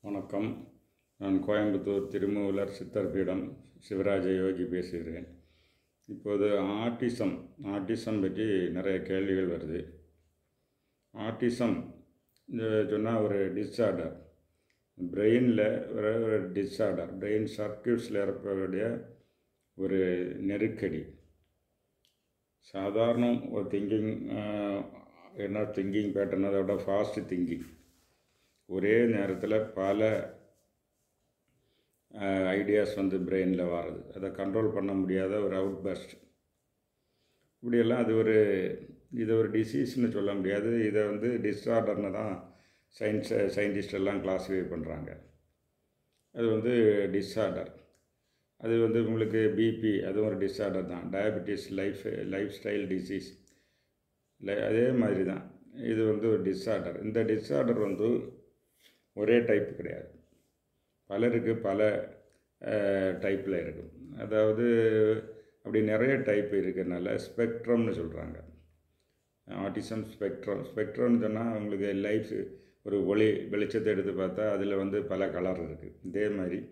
வணக்கம் நான் கோயம்புத்தூர் திருமூலர் சித்தர் பீடம் சிவராஜ யோகி பேசுகிறேன் இப்போது ஆட்டிசம் ஆட்டிசம் பற்றி நிறைய கேள்விகள் வருது ஆட்டிசம் சொன்னால் ஒரு டிஸார்டர் பிரெயினில் ஒரு ஒரு டிஸார்டர் பிரெயின் சர்க்கியூட்ஸில் இருக்கக்கூடிய ஒரு நெருக்கடி சாதாரண ஒரு திங்கிங் என்ன திங்கிங் பேட்டர்ன் அதை விட ஃபாஸ்ட் திங்கிங் ஒரே நேரத்தில் பல ஐடியாஸ் வந்து பிரெயினில் வருது அதை கண்ட்ரோல் பண்ண முடியாத ஒரு அவுட் பஸ்ட் இப்படியெல்லாம் அது ஒரு இது ஒரு டிசீஸ்னு சொல்ல முடியாது இதை வந்து டிஸார்டர்னு தான் சயின்ஸ் சயின்டிஸ்ட் எல்லாம் கிளாஸிஃபை பண்ணுறாங்க அது வந்து டிஸார்டர் அது வந்து உங்களுக்கு பிபி அதுவும் ஒரு டிஸார்டர் தான் diabetes life life style disease அதே மாதிரி தான் இது வந்து ஒரு டிஸார்டர் இந்த டிஸார்டர் வந்து ஒரே டைப் கிடையாது பலருக்கு பல டைப்பில் இருக்கும் அதாவது அப்படி நிறைய டைப் இருக்கிறதுனால ஸ்பெக்ட்ரம்னு சொல்கிறாங்க ஆட்டிசம் ஸ்பெக்ட்ரம் ஸ்பெக்ட்ரம்னு சொன்னால் உங்களுக்கு லைஃப் ஒரு ஒளி வெளிச்சத்தை எடுத்து பார்த்தா அதில் வந்து பல கலர் இருக்குது இதே மாதிரி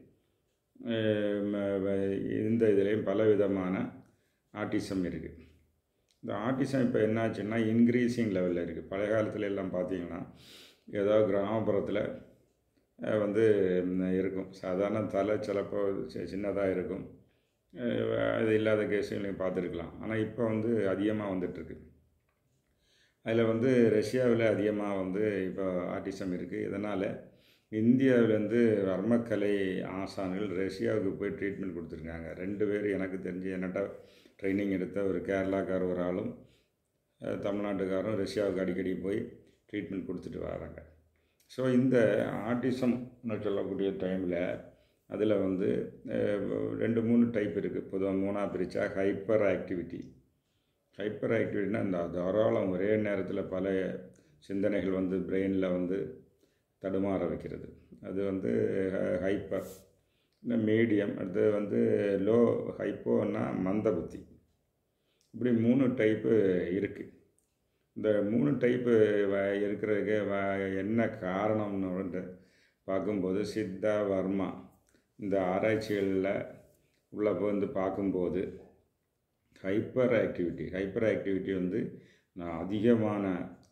இந்த இதுலேயும் பல விதமான ஆட்டிசம் இருக்குது இந்த ஆட்டிசம் இப்போ என்னாச்சுன்னா இன்க்ரீஸிங் லெவலில் இருக்குது பழைய காலத்துல எல்லாம் பார்த்தீங்கன்னா ஏதோ கிராமப்புறத்தில் வந்து இருக்கும் சாதாரண தலை சிலப்போ சின்னதாக இருக்கும் அது இல்லாத கேஸுகளையும் பார்த்துருக்கலாம் ஆனால் இப்போ வந்து அதிகமாக வந்துட்டுருக்கு அதில் வந்து ரஷ்யாவில் அதிகமாக வந்து இப்போ ஆட்டிசம் இருக்குது இதனால் இந்தியாவிலேருந்து வர்மக்கலை ஆசான்கள் ரஷ்யாவுக்கு போய் ட்ரீட்மெண்ட் கொடுத்துருக்காங்க ரெண்டு பேர் எனக்கு தெரிஞ்சு என்னட்ட ட்ரைனிங் எடுத்த ஒரு கேரளாக்கார ஒரு ஆளும் தமிழ்நாட்டுக்காரும் ரஷ்யாவுக்கு அடிக்கடி போய் ட்ரீட்மெண்ட் கொடுத்துட்டு வராங்க ஸோ இந்த ஆட்டிசம்னு சொல்லக்கூடிய டைமில் அதில் வந்து ரெண்டு மூணு டைப் இருக்குது பொதுவாக மூணாக பிரித்தா ஹைப்பர் ஆக்டிவிட்டி ஹைப்பர் ஆக்டிவிட்டினா இந்த தாராளம் ஒரே நேரத்தில் பல சிந்தனைகள் வந்து பிரெயினில் வந்து தடுமாற வைக்கிறது அது வந்து ஹைப்பர் இந்த மீடியம் அடுத்து வந்து லோ ஹைப்போன்னா மந்த புத்தி இப்படி மூணு டைப்பு இருக்குது இந்த மூணு டைப்பு இருக்கிறதுக்கு என்ன காரணம்னு பார்க்கும்போது சித்தா வர்மா இந்த ஆராய்ச்சிகளில் உள்ள வந்து பார்க்கும்போது ஹைப்பர் ஆக்டிவிட்டி ஹைப்பர் ஆக்டிவிட்டி வந்து அதிகமான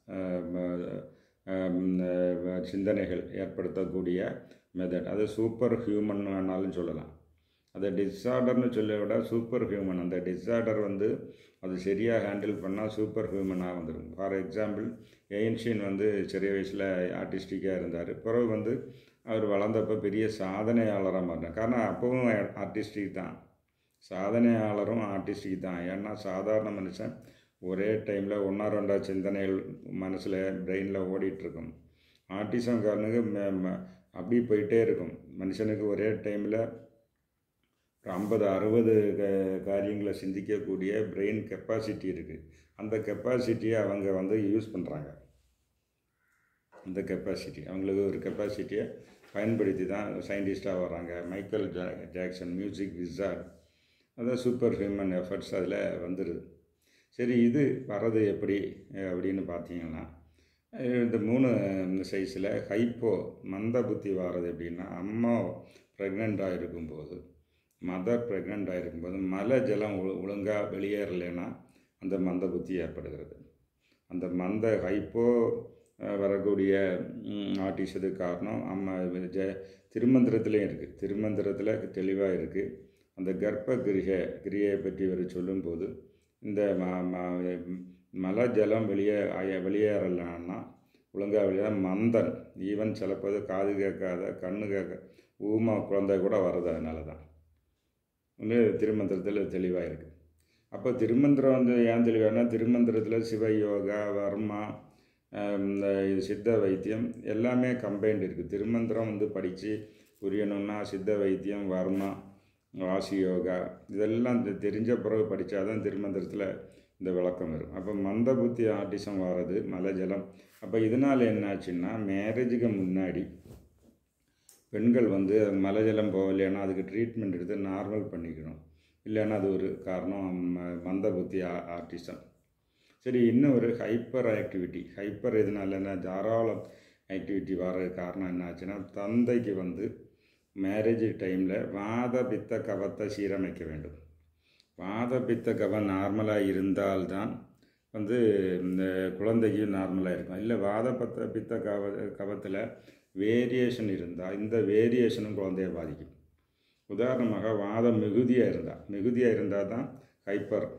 சிந்தனைகள் ஏற்படுத்தக்கூடிய மெத்தட் அது சூப்பர் ஹியூமன் வேணாலும் சொல்லலாம் அதை டிஸார்டர்னு சொல்ல விட சூப்பர் ஹியூமன் அந்த டிஸார்டர் வந்து அது சரியாக ஹேண்டில் பண்ணால் சூப்பர் ஹியூமனாக வந்துடும் ஃபார் எக்ஸாம்பிள் எயின்ஷின் வந்து சிறிய வயசில் ஆர்டிஸ்டிக்காக இருந்தார் பிறகு வந்து அவர் வளர்ந்தப்போ பெரிய சாதனையாளராக மாட்டார் காரணம் அப்போவும் ஆர்டிஸ்டிக் தான் சாதனையாளரும் ஆர்டிஸ்டிக் தான் ஏன்னா சாதாரண மனுஷன் ஒரே டைமில் ஒன்றா ரெண்டா சிந்தனைகள் மனசில் பிரெயினில் ஓடிட்டுருக்கும் ஆர்டிசம் காரனுக்கு அப்படி போயிட்டே இருக்கும் மனுஷனுக்கு ஒரே டைமில் ஒரு ஐம்பது அறுபது காரியங்களை சிந்திக்கக்கூடிய பிரெயின் கெப்பாசிட்டி இருக்குது அந்த கெப்பாசிட்டியை அவங்க வந்து யூஸ் பண்ணுறாங்க அந்த கெப்பாசிட்டி அவங்களுக்கு ஒரு கெப்பாசிட்டியை பயன்படுத்தி தான் சயின்டிஸ்டாக வராங்க மைக்கேல் ஜா ஜாக்சன் மியூசிக் விசார்ட் அதான் சூப்பர் ஹியூமன் எஃபர்ட்ஸ் அதில் வந்துடுது சரி இது வர்றது எப்படி அப்படின்னு பார்த்தீங்கன்னா இந்த மூணு சைஸில் ஹைப்போ மந்த புத்தி வர்றது எப்படின்னா அம்மா ப்ரெக்னெண்ட்டாக இருக்கும்போது மதர் ப்ரெக்னெண்ட்டாக இருக்கும்போது மலை ஜலம் ஒழுங்காக வெளியேறலைன்னா அந்த மந்த புத்தி ஏற்படுகிறது அந்த மந்த ஹைப்போ வரக்கூடிய ஆட்டிசத்துக்கு காரணம் அம்மா ஜ திருமந்திரத்துலேயும் இருக்குது திருமந்திரத்தில் தெளிவாக இருக்குது அந்த கர்ப்ப கிரிக கிரியை பற்றி இவர் சொல்லும்போது இந்த மலை ஜலம் வெளியே வெளியேறலான்னா ஒழுங்காக வெளியே மந்தன் ஈவன் சிலப்போது காது கேட்காத கண்ணு கேட்க ஊமா குழந்தை கூட வர்றது அதனால தான் வந்து திருமந்திரத்தில் தெளிவாக இருக்குது அப்போ திருமந்திரம் வந்து ஏன் தெளிவானா திருமந்திரத்தில் சிவ யோகா வர்மா இந்த சித்த வைத்தியம் எல்லாமே கம்பைன்ட் இருக்குது திருமந்திரம் வந்து படித்து புரியணும்னா சித்த வைத்தியம் வர்மா வாசி யோகா இதெல்லாம் தெரிஞ்ச பிறகு படித்தா தான் திருமந்திரத்தில் இந்த விளக்கம் வரும் அப்போ மந்த புத்தி ஆட்டிசம் வர்றது மலை ஜலம் அப்போ இதனால் என்னாச்சுன்னா மேரேஜுக்கு முன்னாடி பெண்கள் வந்து மலை ஜலம் போகலைன்னா அதுக்கு ட்ரீட்மெண்ட் எடுத்து நார்மல் பண்ணிக்கணும் இல்லைன்னா அது ஒரு காரணம் மந்த புத்தி ஆர்டிசம் சரி இன்னும் ஒரு ஹைப்பர் ஆக்டிவிட்டி ஹைப்பர் எதுனால தாராளம் ஆக்டிவிட்டி வர்றது காரணம் என்னாச்சுன்னா தந்தைக்கு வந்து மேரேஜ் டைமில் வாத பித்த கவத்தை சீரமைக்க வேண்டும் வாத பித்த கவம் நார்மலாக இருந்தால்தான் வந்து இந்த குழந்தைக்கு நார்மலாக இருக்கும் இல்லை வாத பத்த பித்த கவ கவத்தில் வேரியேஷன் இருந்தால் இந்த வேரியேஷனும் குழந்தைய பாதிக்கும் உதாரணமாக வாதம் மிகுதியாக இருந்தால் மிகுதியாக இருந்தால் தான் ஹைப்பர்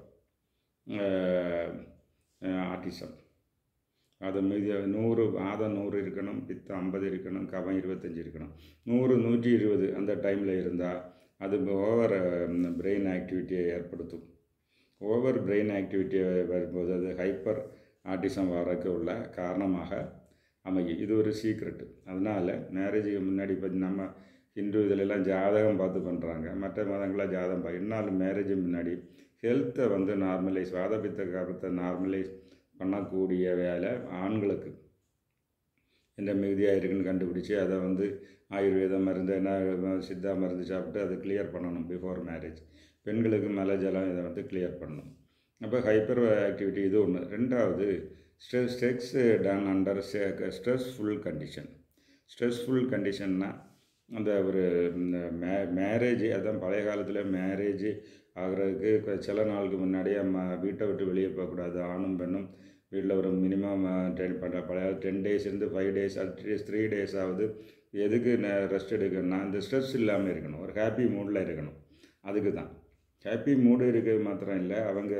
ஆட்டிசம் அது மீதி நூறு வாதம் நூறு இருக்கணும் பித்தம் ஐம்பது இருக்கணும் கவம் இருபத்தஞ்சி இருக்கணும் நூறு நூற்றி இருபது அந்த டைமில் இருந்தால் அது ஓவர் பிரெயின் ஆக்டிவிட்டியை ஏற்படுத்தும் ஓவர் பிரெயின் ஆக்டிவிட்டி வரும்போது அது ஹைப்பர் ஆட்டிசம் வரக்கு உள்ள காரணமாக அமையும் இது ஒரு சீக்ரெட்டு அதனால் மேரேஜுக்கு முன்னாடி இப்போ நம்ம ஹிந்து இதிலெல்லாம் ஜாதகம் பார்த்து பண்ணுறாங்க மற்ற மதங்களாக ஜாதகம் பார்க்க என்னாலும் மேரேஜுக்கு முன்னாடி ஹெல்த்தை வந்து நார்மலைஸ் வாதபித்த காலத்தை நார்மலைஸ் பண்ணக்கூடிய வேலை ஆண்களுக்கு என்ன மிகுதியாக இருக்குன்னு கண்டுபிடிச்சி அதை வந்து ஆயுர்வேத மருந்து என்ன சித்தா மருந்து சாப்பிட்டு அதை கிளியர் பண்ணணும் பிஃபோர் மேரேஜ் பெண்களுக்கு மலஜலம் இதை வந்து கிளியர் பண்ணணும் அப்போ ஹைப்பர் ஆக்டிவிட்டி இது ஒன்று ரெண்டாவது ஸ்ட்ரெஸ் ஸ்ட்ரெக்ஸ் டன் அண்டர் ஸ்ட்ரெஸ்ஃபுல் கண்டிஷன் ஸ்ட்ரெஸ்ஃபுல் கண்டிஷன்னா அந்த ஒரு மே மேரேஜ் அதான் பழைய காலத்தில் மேரேஜ் ஆகிறதுக்கு சில நாளுக்கு முன்னாடியே நம்ம வீட்டை விட்டு வெளியே போகக்கூடாது ஆணும் பெண்ணும் வீட்டில் ஒரு மினிமம் டென் பண்ணுற பழைய டென் டேஸ் இருந்து five days at least three days ஆகுது எதுக்கு ரெஸ்ட் எடுக்கணும்னா இந்த ஸ்ட்ரெஸ் இல்லாமல் இருக்கணும் ஒரு ஹாப்பி மூடில் இருக்கணும் அதுக்கு தான் ஹாப்பி மூடு இருக்கிறது மாத்திரம் இல்லை அவங்க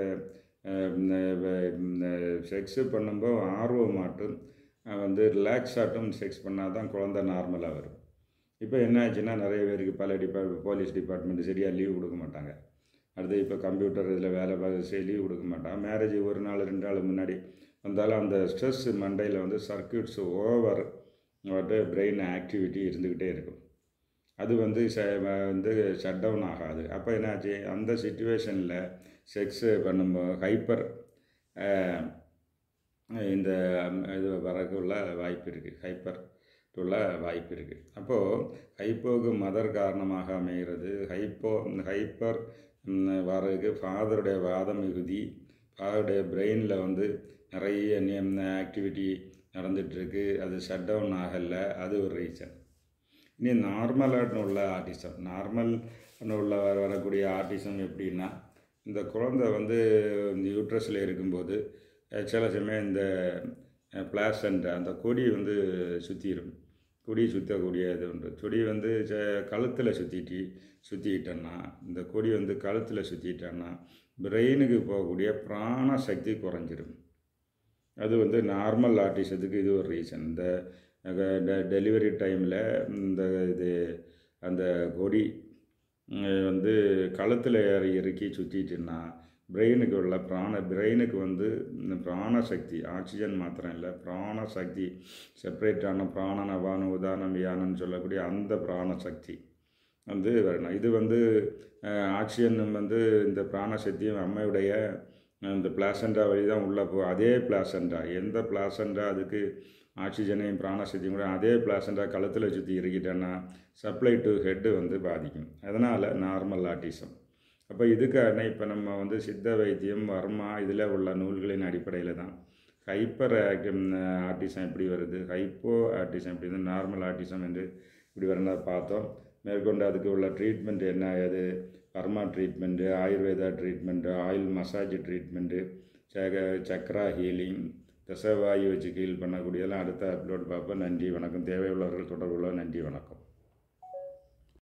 செக்ஸு பண்ணும்போது ஆர்வமாட்டும் வந்து ரிலாக்ஸ் ஆட்டும் செக்ஸ் பண்ணால் தான் குழந்த நார்மலாக வரும் இப்போ என்ன ஆச்சுன்னா நிறைய பேருக்கு பல டிபார்ட் போலீஸ் டிபார்ட்மெண்ட் சரியாக லீவ் கொடுக்க மாட்டாங்க அடுத்து இப்போ கம்ப்யூட்டர் இதில் வேலை பார்த்து லீவ் கொடுக்க மாட்டாங்க மேரேஜ் ஒரு நாள் ரெண்டு நாள் முன்னாடி வந்தாலும் அந்த ஸ்ட்ரெஸ் மண்டையில் வந்து சர்க்கியூட்ஸ் ஓவர் வந்து பிரெயின் ஆக்டிவிட்டி இருந்துக்கிட்டே இருக்கும் அது வந்து ச வந்து ஷட் டவுன் ஆகாது அப்போ என்னாச்சு அந்த சுச்சுவேஷனில் செக்ஸு பண்ணும்போது ஹைப்பர் இந்த இது வரக்குள்ள வாய்ப்பு இருக்குது ஹைப்பர் உள்ள வாய்ப்பு இருக்குது அப்போது ஹைப்போக்கு மதர் காரணமாக அமைகிறது ஹைப்போ ஹைப்பர் வர்றதுக்கு ஃபாதருடைய வாத மிகுதி ஃபாதருடைய பிரெயினில் வந்து நிறைய ஆக்டிவிட்டி நடந்துகிட்ருக்கு அது ஷட் டவுன் ஆகலை அது ஒரு ரீசன் இனி நார்மலாக உள்ள ஆர்டிசம் நார்மல் உள்ள வரக்கூடிய ஆர்டிசம் எப்படின்னா இந்த குழந்தை வந்து யூட்ரஸில் இருக்கும்போது சில சமயம் இந்த பிளாசண்ட் அந்த கொடி வந்து சுற்றிடும் கொடி சுற்றக்கூடிய இது உண்டு கொடி வந்து கழுத்தில் சுற்றிட்டு சுற்றிக்கிட்டோன்னா இந்த கொடி வந்து கழுத்தில் சுற்றிட்டோன்னா பிரெயினுக்கு போகக்கூடிய பிராண சக்தி குறைஞ்சிரும் அது வந்து நார்மல் ஆர்டிசத்துக்கு இது ஒரு ரீசன் இந்த டெலிவரி டைமில் இந்த இது அந்த கொடி வந்து கழுத்தில் இறக்கி சுற்றிட்டுன்னா பிரெயினுக்கு உள்ள பிராண பிரெயினுக்கு வந்து பிராண சக்தி ஆக்சிஜன் மாத்திரம் இல்லை பிராண சக்தி செப்பரேட்டான பிராணன் அபான உதாரணம் வியானன்னு சொல்லக்கூடிய அந்த பிராண சக்தி வந்து வரணும் இது வந்து ஆக்சிஜன் வந்து இந்த பிராண சக்தியும் அம்மையுடைய இந்த பிளாசண்டா வழி தான் உள்ளே போ அதே பிளாசண்டா எந்த பிளாசண்டா அதுக்கு ஆக்சிஜனையும் பிராணசக்தியும் கூட அதே பிளாசண்டா கழுத்தில் சுற்றி இறக்கிட்டேன்னா சப்ளை டு ஹெட்டு வந்து பாதிக்கும் அதனால் நார்மல் ஆட்டிசம் அப்போ இதுக்கான இப்போ நம்ம வந்து சித்த வைத்தியம் வர்மா இதில் உள்ள நூல்களின் அடிப்படையில் தான் ஹைப்பர் ஆர்டிசம் எப்படி வருது ஹைப்போ ஆர்டிசம் எப்படி வந்து நார்மல் ஆர்டிசம் என்று இப்படி வரதை பார்த்தோம் மேற்கொண்டு அதுக்கு உள்ள ட்ரீட்மெண்ட் என்ன அது varma treatment Ayurveda treatment oil massage treatment சக சக்ரா ஹீலிங் தசவாயு வச்சு ஹீல் பண்ணக்கூடியதெல்லாம் அடுத்த அப்லோட் பார்ப்போம் நன்றி வணக்கம் தேவையுள்ளவர்கள் தொடர்புள்ள நன்றி வணக்கம்